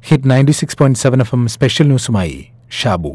hit ninety six point seven F M special ന്യൂസുമായി Shabu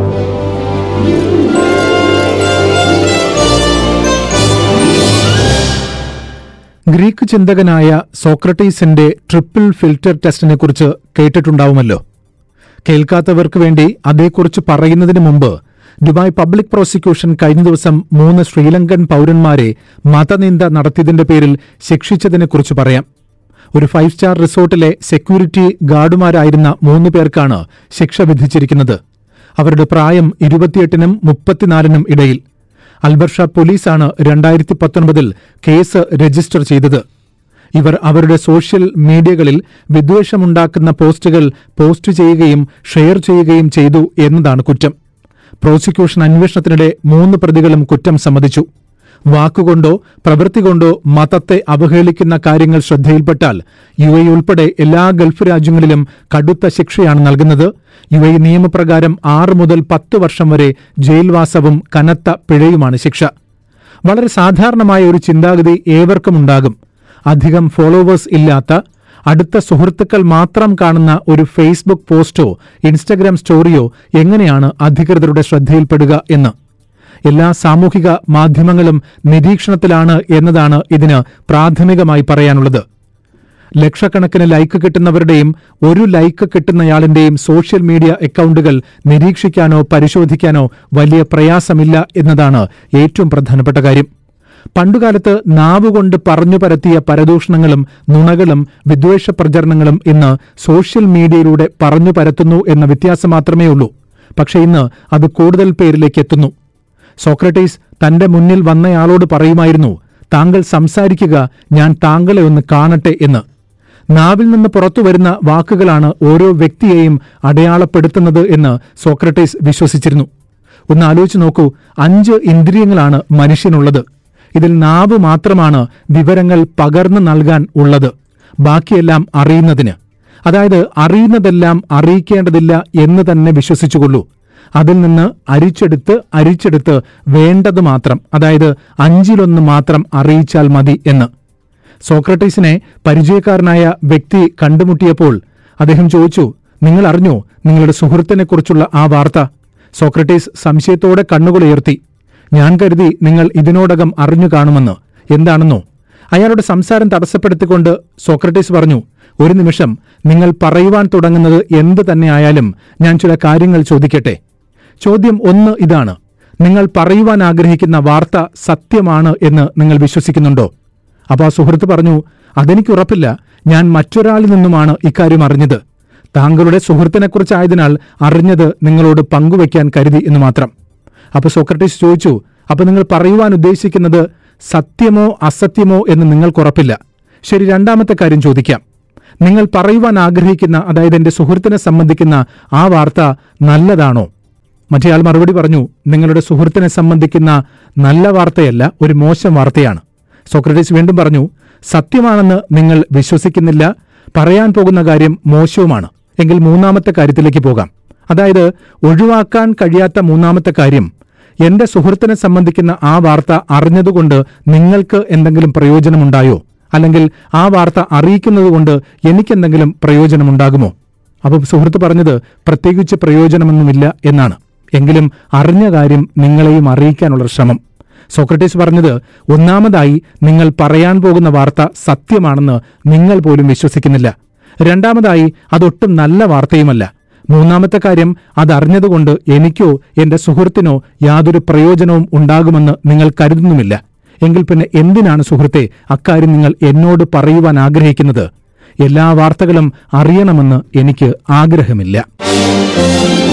Greek ചിന്തകനായ സോക്രട്ടീസിന്റെ ട്രിപ്പിൾ ഫിൽറ്റർ ടെസ്റ്റിനെ കുറിച്ച് കേട്ടിട്ടുണ്ടാവുമല്ലോ കേൾക്കാത്തവർക്ക് വേണ്ടി അതേക്കുറിച്ച് പറയുന്നതിന് മുമ്പ് ദുബായ് പബ്ലിക് പ്രോസിക്യൂഷൻ കഴിഞ്ഞ ദിവസം മൂന്ന് ശ്രീലങ്കൻ പൌരന്മാരെ മതനിന്ദ നടത്തിയതിന്റെ പേരിൽ ശിക്ഷിച്ചതിനെക്കുറിച്ച് പറയാം ഒരു ഫൈവ് സ്റ്റാർ റിസോർട്ടിലെ സെക്യൂരിറ്റി ഗാർഡുമാരായിരുന്ന മൂന്ന് പേർക്കാണ് ശിക്ഷ വിധിച്ചിരിക്കുന്നത് അവരുടെ പ്രായം ഇരുപത്തിയെട്ടിനും മുപ്പത്തിനാലിനും ഇടയിൽ അൽബർഷ പോലീസാണ് രണ്ടായിരത്തി പത്തൊൻപതിൽ കേസ് രജിസ്റ്റർ ചെയ്തത് ഇവർ അവരുടെ സോഷ്യൽ മീഡിയകളിൽ വിദ്വേഷമുണ്ടാക്കുന്ന പോസ്റ്റുകൾ പോസ്റ്റ് ചെയ്യുകയും ഷെയർ ചെയ്യുകയും ചെയ്തു എന്നതാണ് കുറ്റം പ്രോസിക്യൂഷൻ അന്വേഷണത്തിനിടെ മൂന്ന് പ്രതികളും കുറ്റം സമ്മതിച്ചു വാക്കുകൊണ്ടോ പ്രവൃത്തി കൊണ്ടോ മതത്തെ അവഹേളിക്കുന്ന കാര്യങ്ങൾ ശ്രദ്ധയിൽപ്പെട്ടാൽ യു എ ഉൾപ്പെടെ എല്ലാ ഗൾഫ് രാജ്യങ്ങളിലും കടുത്ത ശിക്ഷയാണ് നൽകുന്നത് യു എ നിയമപ്രകാരം ആറ് മുതൽ പത്ത് വർഷം വരെ ജയിൽവാസവും കനത്ത പിഴയുമാണ് ശിക്ഷ വളരെ സാധാരണമായ ഒരു ചിന്താഗതി ഏവർക്കും ഉണ്ടാകും അധികം ഫോളോവേഴ്സ് ഇല്ലാത്ത അടുത്ത സുഹൃത്തുക്കൾ മാത്രം കാണുന്ന ഒരു ഫേസ്ബുക്ക് പോസ്റ്റോ ഇൻസ്റ്റഗ്രാം സ്റ്റോറിയോ എങ്ങനെയാണ് അധികൃതരുടെ ശ്രദ്ധയിൽപ്പെടുക എന്ന് എല്ലാ സാമൂഹിക മാധ്യമങ്ങളും നിരീക്ഷണത്തിലാണ് എന്നതാണ് ഇതിന് പ്രാഥമികമായി പറയാനുള്ളത് ലക്ഷക്കണക്കിന് ലൈക്ക് കിട്ടുന്നവരുടെയും ഒരു ലൈക്ക് കിട്ടുന്നയാളിന്റെയും സോഷ്യൽ മീഡിയ അക്കൗണ്ടുകൾ നിരീക്ഷിക്കാനോ പരിശോധിക്കാനോ വലിയ പ്രയാസമില്ല എന്നതാണ് ഏറ്റവും പ്രധാനപ്പെട്ട കാര്യം പണ്ടുകാലത്ത് നാവുകൊണ്ട് പറഞ്ഞു പരത്തിയ പരദൂഷണങ്ങളും നുണകളും വിദ്വേഷ പ്രചരണങ്ങളും ഇന്ന് സോഷ്യൽ മീഡിയയിലൂടെ പറഞ്ഞു പരത്തുന്നു എന്ന വ്യത്യാസം മാത്രമേ ഉള്ളൂ പക്ഷേ ഇന്ന് അത് കൂടുതൽ പേരിലേക്ക് എത്തുന്നു സോക്രട്ടീസ് തന്റെ മുന്നിൽ വന്നയാളോട് പറയുമായിരുന്നു താങ്കൾ സംസാരിക്കുക ഞാൻ താങ്കളെ ഒന്ന് കാണട്ടെ എന്ന് നാവിൽ നിന്ന് പുറത്തു വരുന്ന വാക്കുകളാണ് ഓരോ വ്യക്തിയെയും അടയാളപ്പെടുത്തുന്നത് എന്ന് സോക്രട്ടീസ് വിശ്വസിച്ചിരുന്നു ഒന്ന് ആലോചിച്ച് നോക്കൂ അഞ്ച് ഇന്ദ്രിയങ്ങളാണ് മനുഷ്യനുള്ളത് ഇതിൽ നാവ് മാത്രമാണ് വിവരങ്ങൾ പകർന്നു നൽകാൻ ഉള്ളത് ബാക്കിയെല്ലാം അറിയുന്നതിന് അതായത് അറിയുന്നതെല്ലാം അറിയിക്കേണ്ടതില്ല എന്ന് തന്നെ വിശ്വസിച്ചുകൊള്ളൂ അതിൽ നിന്ന് അരിച്ചെടുത്ത് അരിച്ചെടുത്ത് വേണ്ടത് മാത്രം അതായത് അഞ്ചിലൊന്ന് മാത്രം അറിയിച്ചാൽ മതി എന്ന് സോക്രട്ടീസിനെ പരിചയക്കാരനായ വ്യക്തി കണ്ടുമുട്ടിയപ്പോൾ അദ്ദേഹം ചോദിച്ചു നിങ്ങൾ അറിഞ്ഞോ നിങ്ങളുടെ സുഹൃത്തിനെക്കുറിച്ചുള്ള ആ വാർത്ത സോക്രട്ടീസ് സംശയത്തോടെ കണ്ണുകളുയർത്തി ഞാൻ കരുതി നിങ്ങൾ ഇതിനോടകം അറിഞ്ഞു കാണുമെന്ന് എന്താണെന്നോ അയാളുടെ സംസാരം തടസ്സപ്പെടുത്തിക്കൊണ്ട് സോക്രട്ടീസ് പറഞ്ഞു ഒരു നിമിഷം നിങ്ങൾ പറയുവാൻ തുടങ്ങുന്നത് എന്ത് തന്നെ ആയാലും ഞാൻ ചില കാര്യങ്ങൾ ചോദിക്കട്ടെ ചോദ്യം ഒന്ന് ഇതാണ് നിങ്ങൾ പറയുവാൻ ആഗ്രഹിക്കുന്ന വാർത്ത സത്യമാണ് എന്ന് നിങ്ങൾ വിശ്വസിക്കുന്നുണ്ടോ അപ്പോൾ ആ സുഹൃത്ത് പറഞ്ഞു അതെനിക്ക് ഉറപ്പില്ല ഞാൻ മറ്റൊരാളിൽ നിന്നുമാണ് ഇക്കാര്യം അറിഞ്ഞത് താങ്കളുടെ സുഹൃത്തിനെക്കുറിച്ചായതിനാൽ അറിഞ്ഞത് നിങ്ങളോട് പങ്കുവയ്ക്കാൻ കരുതി എന്ന് മാത്രം അപ്പോൾ സോക്രട്ടീസ് ചോദിച്ചു അപ്പോൾ നിങ്ങൾ പറയുവാൻ ഉദ്ദേശിക്കുന്നത് സത്യമോ അസത്യമോ എന്ന് നിങ്ങൾക്കുറപ്പില്ല ശരി രണ്ടാമത്തെ കാര്യം ചോദിക്കാം നിങ്ങൾ പറയുവാൻ ആഗ്രഹിക്കുന്ന അതായത് എന്റെ സുഹൃത്തിനെ സംബന്ധിക്കുന്ന ആ വാർത്ത നല്ലതാണോ മറ്റേയാൾ മറുപടി പറഞ്ഞു നിങ്ങളുടെ സുഹൃത്തിനെ സംബന്ധിക്കുന്ന നല്ല വാർത്തയല്ല ഒരു മോശം വാർത്തയാണ് സോക്രട്ടീസ് വീണ്ടും പറഞ്ഞു സത്യമാണെന്ന് നിങ്ങൾ വിശ്വസിക്കുന്നില്ല പറയാൻ പോകുന്ന കാര്യം മോശവുമാണ് എങ്കിൽ മൂന്നാമത്തെ കാര്യത്തിലേക്ക് പോകാം അതായത് ഒഴിവാക്കാൻ കഴിയാത്ത മൂന്നാമത്തെ കാര്യം എന്റെ സുഹൃത്തിനെ സംബന്ധിക്കുന്ന ആ വാർത്ത അറിഞ്ഞതുകൊണ്ട് നിങ്ങൾക്ക് എന്തെങ്കിലും പ്രയോജനമുണ്ടായോ അല്ലെങ്കിൽ ആ വാർത്ത അറിയിക്കുന്നതുകൊണ്ട് എനിക്കെന്തെങ്കിലും പ്രയോജനമുണ്ടാകുമോ അപ്പം സുഹൃത്ത് പറഞ്ഞത് പ്രത്യേകിച്ച് പ്രയോജനമൊന്നുമില്ല എന്നാണ് എങ്കിലും അറിഞ്ഞ കാര്യം നിങ്ങളെയും അറിയിക്കാനുള്ള ശ്രമം സോക്രട്ടീസ് പറഞ്ഞത് ഒന്നാമതായി നിങ്ങൾ പറയാൻ പോകുന്ന വാർത്ത സത്യമാണെന്ന് നിങ്ങൾ പോലും വിശ്വസിക്കുന്നില്ല രണ്ടാമതായി അതൊട്ടും നല്ല വാർത്തയുമല്ല മൂന്നാമത്തെ കാര്യം അതറിഞ്ഞതുകൊണ്ട് എനിക്കോ എന്റെ സുഹൃത്തിനോ യാതൊരു പ്രയോജനവും ഉണ്ടാകുമെന്ന് നിങ്ങൾ കരുതുന്നുമില്ല എങ്കിൽ പിന്നെ എന്തിനാണ് സുഹൃത്തെ അക്കാര്യം നിങ്ങൾ എന്നോട് പറയുവാൻ ആഗ്രഹിക്കുന്നത് എല്ലാ വാർത്തകളും അറിയണമെന്ന് എനിക്ക് ആഗ്രഹമില്ല